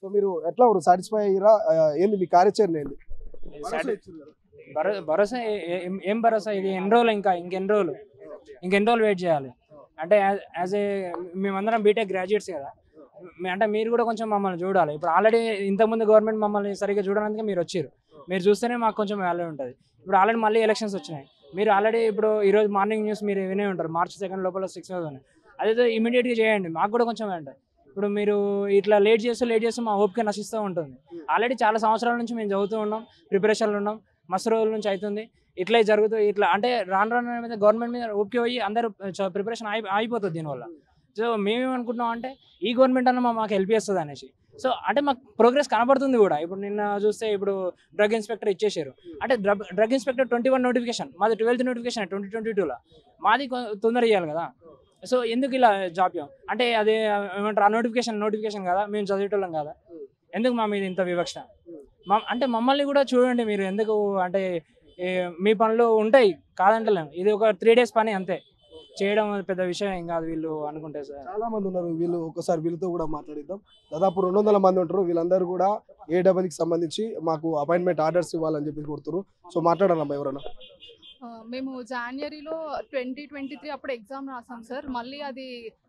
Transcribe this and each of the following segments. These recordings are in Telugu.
సో మీరు ఎట్లా సాటిస్ఫై అయ్యారా ఆ, ఏంది మీ కార్యాచరణ ఏంది సాటి- భరో- భరోసా ఏ- ఏ- ఏం- ఏం భరోసా ఇది ఎన్ని రోజులు ఇంకా ఇంకెన్ని రోజులు ఇంకెన్ని రోజులు వెయిట్ చేయాలి అంటే యాజ్ ఏ మేమందరం బీటెక్ గ్రాడ్యుయేట్స్ కదా మీ- అంటే మీరు కూడా కొంచెం మమ్మల్ని చూడాలి ఇప్పుడు ఆల్రెడీ ఇంతకుముందు గవర్నమెంట్ మమ్మల్ని సరిగ్గా చూడడానికి మీరు వచ్చారు మీరు చూస్తేనే మాకు కొంచెం వాల్యూ ఉంటుంది ఇప్పుడు ఆల్రెడీ మళ్ళీ ఎలక్షన్స్ వచ్చినాయి మీరు ఆల్రెడీ ఇప్పుడు ఈరోజు మార్నింగ్ న్యూస్ మీరు వినే ఉంటారు మార్చ్ సెకండ్ లోపల సిక్స్ థౌసండ్ అదే ఇమీడియట్గా చేయండి మాకు కూడా కొంచెం ఉంటుంది ఇప్పుడు మీరు ఇట్లా లేట్ చేస్తూ లేట్ చేస్తూ మా ఓపిక నశిస్తూ ఉంటుంది ఆల్రెడీ చాలా సంవత్సరాల నుంచి మేము చదువుతూ ఉన్నాం ప్రిపరేషన్లో ఉన్నాం మస్తు రోజుల నుంచి అవుతుంది ఇట్లే జరుగుతూ ఇట్లా అంటే రాను రాను మీద గవర్నమెంట్ మీద ఓపిక పోయి అందరూ ప్రిపరేషన్ ఆగి అయిపోతుంది దీనివల్ల సో మేమేమనుకుంటున్నాం అంటే ఈ గవర్నమెంట్ అన్న మా- మాకు హెల్ప్ చేస్తుంది అనేసి సో అంటే మాకు ప్రోగ్రెస్ కనబడుతుంది కూడా ఇప్పుడు నిన్న చూస్తే ఇప్పుడు డ్రగ్ ఇన్స్పెక్టర్ ఇచ్చేసారు అంటే drug drug inspector twenty one notification మాది ట్వెల్త్ నోటిఫికేషన్ ట్వంటీ ట్వంటీ టూలో మాది కొ- తొందర ఇవ్వాలి కదా సో ఎందుకు ఇలా జాప్యం అంటే అదే ఏమంటారు ఆ నోటిఫికేషన్ నోటిఫికేషన్ కదా మేము చదివేటోళ్ళం కదా ఎందుకు మా మీద ఇంత వివక్ష మా అంటే మమ్మల్ని కూడా చూడండి మీరు ఎందుకు అంటే ఏ, మీ పనులు ఉంటాయి కాదంటలేము ఇది ఒక త్రీ డేస్ పని అంతే చేయడం పెద్ద విషయం ఏం కాదు వీళ్ళు అనుకుంటే సార్ చాలా మంది ఉన్నారు వీళ్ళు ఒకసారి వీళ్ళతో కూడా మాట్లాడిద్దాం దాదాపు రెండు వందల మంది ఉంటారు వీళ్ళందరూ కూడా ఏడబ్ల్యూకి సంబంధించి మాకు అపాయింట్మెంట్ ఆర్డర్స్ ఇవ్వాలని చెప్పి కోరుతారు సో మాట్లాడాలమ్మా ఎవరన్నా ఆ, మేము జాన్వరిలో ట్వంటీ ట్వంటీ త్రీ అప్పుడు ఎగ్జామ్ రాసాం సార్ మళ్ళీ అది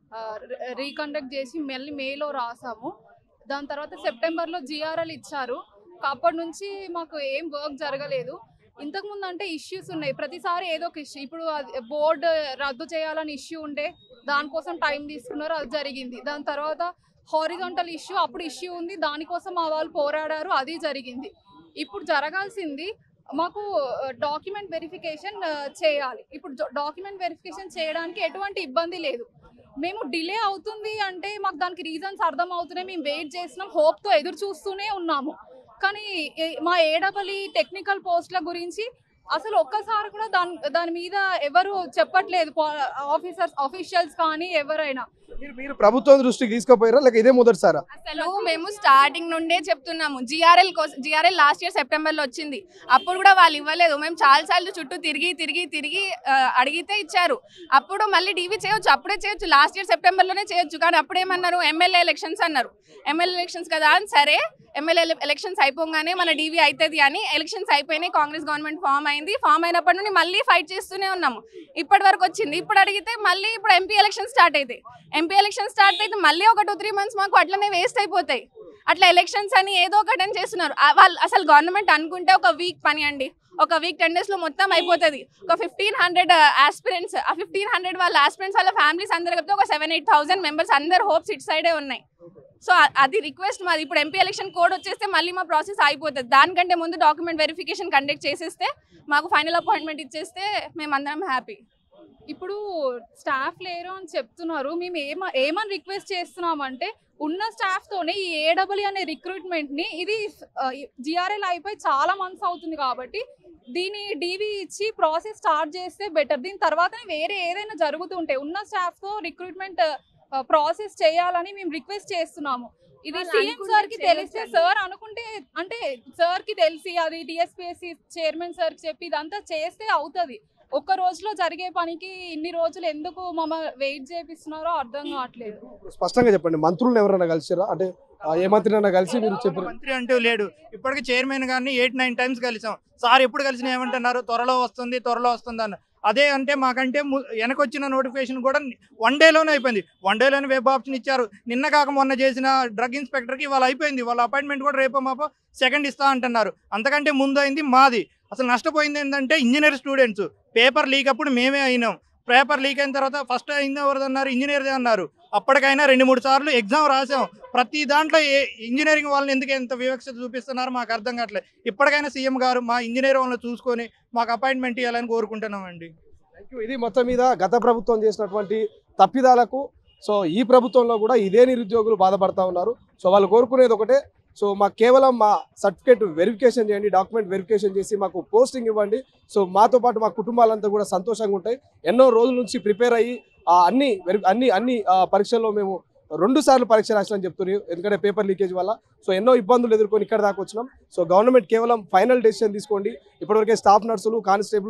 రీకండక్ట్ చేసి మళ్ళీ మేలో రాసాము దాని తర్వాత సెప్టెంబర్లో జిఆర్ఎల్ ఇచ్చారు అప్పటి నుంచి మాకు ఏం వర్క్ జరగలేదు ఇంతకుముందు అంటే ఇష్యూస్ ఉన్నాయి ప్రతిసారి ఏదో ఒక ఇష్యూ ఇప్పుడు బోర్డు రద్దు చేయాలని ఇష్యూ ఉండే దానికోసం టైం తీసుకున్నారు అది జరిగింది దాని తర్వాత హారిజాంటల్ ఇష్యూ అప్పుడు ఇష్యూ ఉంది దానికోసం మా వాళ్ళు పోరాడారు అది జరిగింది ఇప్పుడు జరగాల్సింది మాకు డాక్యుమెంట్ వెరిఫికేషన్ చేయాలి ఇప్పుడు డాక్యుమెంట్ వెరిఫికేషన్ చేయడానికి ఎటువంటి ఇబ్బంది లేదు మేము డిలే అవుతుంది అంటే మాకు దానికి రీజన్స్ అర్థం అవుతున్నాయి మేము వెయిట్ చేసినాం హోప్తో ఎదురు చూస్తూనే ఉన్నాము కానీ ఏ- మా ఏడబలి టెక్నికల్ పోస్ట్ల గురించి అసలు ఒక్కసారి కూడా దాని దాని మీద ఎవరు చెప్పట్లేదు ఆఫీసర్స్ ఆఫీషియల్స్ కానీ ఎవరైనా మీరు మీరు ప్రభుత్వం దృష్టికి తీసుకుపోయారా లేక ఇదే మొదటిసారా అసలు మేము స్టార్టింగ్ నుండే చెప్తున్నాము జిఆర్ఎల్ కోసం జిఆర్ఎల్ లాస్ట్ ఇయర్ సెప్టెంబర్లో వచ్చింది అప్పుడు కూడా వాళ్ళు ఇవ్వలేదు మేము చాలా సార్లు చుట్టూ తిరిగి తిరిగి తిరిగి ఆ, అడిగితే ఇచ్చారు అప్పుడు మళ్ళీ డీవీ చేయొచ్చు అప్పుడే చేయొచ్చు లాస్ట్ ఇయర్ సెప్టెంబర్లోనే చేయొచ్చు కానీ అప్పుడేమన్నారు ఎమ్మెల్యే ఎలక్షన్స్ అన్నారు ఎమ్మెల్యే ఎలక్షన్స్ కదా అని సరే ఎమ్మెల్యే ఎలక్షన్స్ అయిపోగానే మన డీవీ అవుతుంది అని ఎలక్షన్స్ అయిపోయినాయి కాంగ్రెస్ గవర్నమెంట్ ఫామ్ అయింది ఫామ్ అయినప్పటి నుండి మళ్ళీ ఫైట్ చేస్తూనే ఉన్నాము ఇప్పటి వరకు వచ్చింది ఇప్పుడు అడిగితే మళ్ళీ ఇప్పుడు ఎంపీ ఎలక్షన్ స్టార్ట్ అవుతాయి ఎంపీ ఎలక్షన్ స్టార్ట్ అయితే మళ్ళీ ఒక టూ త్రీ మంత్స్ మాకు అట్లనే వేస్ట్ అయిపోతాయి అట్లా ఎలక్షన్స్ అని ఏదో ఒకటి అని చేస్తున్నారు ఆ వాళ్ళు అసలు గవర్నమెంట్ అనుకుంటే ఒక వీక్ పని అండి ఒక వీక్ టెన్ డేస్ లో మొత్తం అయిపోతుంది ఒక ఫిఫ్టీన్ హండ్రెడ్ ఆస్పిరెంట్స్ ఆ ఫిఫ్టీన్ హండ్రెడ్ వాళ్ళ ఆస్పిరెంట్స్ వాళ్ళ ఫ్యామిలీస్ అందరు కలిపితే ఒక సెవెన్ ఎయిట్ థౌసండ్ మెంబర్స్ అందరు హోప్స్ ఇట్ సైడే ఉన్నాయి సో అ- అది రిక్వెస్ట్ మాది ఇప్పుడు ఎంపీ ఎలక్షన్ కోడ్ వచ్చేస్తే మళ్ళీ మా ప్రాసెస్ అయిపోతుంది దానికంటే ముందు డాక్యుమెంట్ వెరిఫికేషన్ కండక్ట్ చేసేస్తే మాకు ఫైనల్ అపాయింట్మెంట్ ఇచ్చేస్తే మేమందరం హ్యాపీ ఇప్పుడు స్టాఫ్ లేరు అని చెప్తున్నారు మేము ఏమ ఏమని రిక్వెస్ట్ చేస్తున్నామంటే ఉన్న స్టాఫ్ తోనే ఈ ఏడబ్ల్యూ అనే రిక్రూట్మెంట్ ని ఇది జిఆర్ఎల్ అయిపోయి చాలా మంత్స్ అవుతుంది కాబట్టి దీని డీవీ ఇచ్చి ప్రాసెస్ స్టార్ట్ చేస్తే బెటర్ దీని తర్వాతనే వేరే ఏదైనా జరుగుతుంటే ఉన్న స్టాఫ్ తో రిక్రూట్మెంట్ ప్రాసెస్ చేయాలని మేము రిక్వెస్ట్ చేస్తున్నాము ఇది వాళ్ళు సీఎం అనుకుంటే సార్ కి తెలిస్తే చేయొచ్చండి. సార్ అనుకుంటే అంటే సార్ కి తెలిసి అది టిఎస్పిఎస్సి చైర్మన్ సార్ కి చెప్పి ఇదంతా చేస్తే అవుతుంది ఒక్క రోజులో జరిగే పనికి ఇన్ని రోజులు ఎందుకు మమ్మ వెయిట్ చేపిస్తున్నారో అర్థం కావట్లేదు స్పష్టంగా చెప్పండి మంత్రులను ఎవరైనా కలిసిరా అంటే ఆ, ఏ మంత్రినైనా కలిసి మీరు ఒక చెప్పారు మంత్రి అంటూ లేడు ఇప్పటికి చైర్మన్ గారిని ఎయిట్ నైన్ టైమ్స్ కలిసాం సార్ ఎప్పుడు కలిసిన ఏమంటున్నారు త్వరలో వస్తుంది త్వరలో వస్తుంది అన్న అదే అంటే మాకంటే ము- వెనకొచ్చిన నోటిఫికేషన్ కూడా వన్ డేలోనే అయిపోయింది వన్ డేలోనే వెబ్ ఆప్షన్ ఇచ్చారు నిన్న కాక మొన్న చేసిన డ్రగ్ ఇన్స్పెక్టర్కి వాళ్ళు అయిపోయింది వాళ్ళ అపాయింట్మెంట్ కూడా రేపో మాపో సెకండ్ ఇస్తా అంటున్నారు అంతకంటే ముందు అయింది మాది అసలు నష్టపోయింది ఏంటంటే ఇంజనీర్ స్టూడెంట్స్ పేపర్ లీక్ అప్పుడు మేమే అయినాం పేపర్ లీక్ అయిన తర్వాత ఫస్ట్ అయింది ఎవరిది అన్నారు ఇంజనీర్దే అన్నారు అప్పటికైనా రెండు మూడు సార్లు ఎగ్జామ్ రాసాం ప్రతి దాంట్లో ఏ ఇంజనీరింగ్ వాళ్ళని ఎందుకు ఎంత వివక్షత చూపిస్తున్నారో మాకు అర్థం కావట్లేదు ఇప్పటికైనా సీఎం గారు మా ఇంజనీర్ వాళ్ళని చూసుకొని మాకు అపాయింట్మెంట్ ఇవ్వాలని కోరుకుంటున్నామండి Thank you. ఇది మొత్తం మీద గత ప్రభుత్వం చేసినటువంటి తప్పిదాలకు సో ఈ ప్రభుత్వంలో కూడా ఇదే నిరుద్యోగులు బాధపడతా ఉన్నారు సో వాళ్ళు కోరుకునేది ఒకటే సో మాకు కేవలం మా సర్టిఫికేట్ వెరిఫికేషన్ చేయండి డాక్యుమెంట్ వెరిఫికేషన్ చేసి మాకు పోస్టింగ్ ఇవ్వండి సో మాతో పాటు మా కుటుంబాలంతా కూడా సంతోషంగా ఉంటాయి ఎన్నో రోజుల నుంచి ప్రిపేర్ అయ్యి ఆ అన్ని వెరి- అన్ని అన్ని ఆ, పరీక్షల్లో మేము రెండు సార్లు పరీక్ష రాసినని చెప్తున్నారు ఎందుకంటే పేపర్ లీకేజ్ వల్ల సో ఎన్నో ఇబ్బందులు ఎదుర్కొని ఇక్కడ దాకా వచ్చినాం సో గవర్నమెంట్ కేవలం ఫైనల్ డెసిషన్ తీసుకోండి ఇప్పటివరకే స్టాఫ్ నర్సులు కానిస్టేబుల్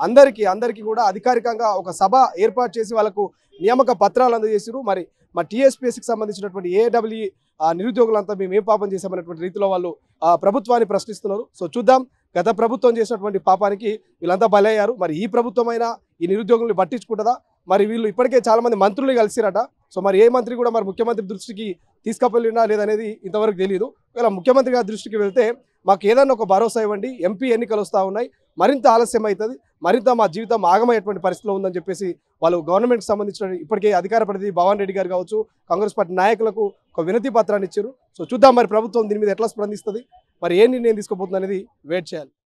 అందరికీ అందరికీ కూడా అధికారికంగా ఒక సభ ఏర్పాటు చేసి వాళ్ళకు నియామక పత్రాలు అందజేసారు మరి మా టీఎస్పీఎస్సికి సంబంధించినటువంటి ఏడబ్ల్యూ నిరుద్యోగులంతా మేము ఏ పాపం చేశామనేటువంటి రీతిలో వాళ్ళు ఆ, ప్రభుత్వాన్ని ప్రశ్నిస్తున్నారు సో చూద్దాం గత ప్రభుత్వం చేసినటువంటి పాపానికి వీళ్ళంతా బలయ్యారు మరి ఈ ప్రభుత్వమైనా ఈ నిరుద్యోగుల్ని పట్టించుకుంటుందా మరి వీళ్ళు ఇప్పటికే చాలా మంది మంత్రులు కలిసిరట సో మరి ఏ మంత్రి కూడా మరి ముఖ్యమంత్రి దృష్టికి తీసుకుపోయిందా లేదనేది ఇంతవరకు తెలియదు ఒకవేళ ముఖ్యమంత్రి గారి దృష్టికి వెళ్తే మాకు ఏదైనా ఒక భరోసా ఇవ్వండి ఎంపీ ఎన్నికలు వస్తూ ఉన్నాయి మరింత ఆలస్యం అవుతుంది మరింత మా జీవితం ఆగమయ్యేటువంటి పరిస్థితిలో ఉందని చెప్పేసి వాళ్ళు గవర్నమెంట్కి సంబంధించిన ఇప్పటికే అధికార ప్రతినిధి భవన్ రెడ్డి గారు కావచ్చు కాంగ్రెస్ పార్టీ నాయకులకు ఒక వినతి పత్రాన్ని ఇచ్చారు సో చూద్దాం మరి ప్రభుత్వం దీని మీద ఎట్లా స్పందిస్తుంది మరి ఏ నిర్ణయం తీసుకోబోతుంది అనేది వెయిట్ చేయాలి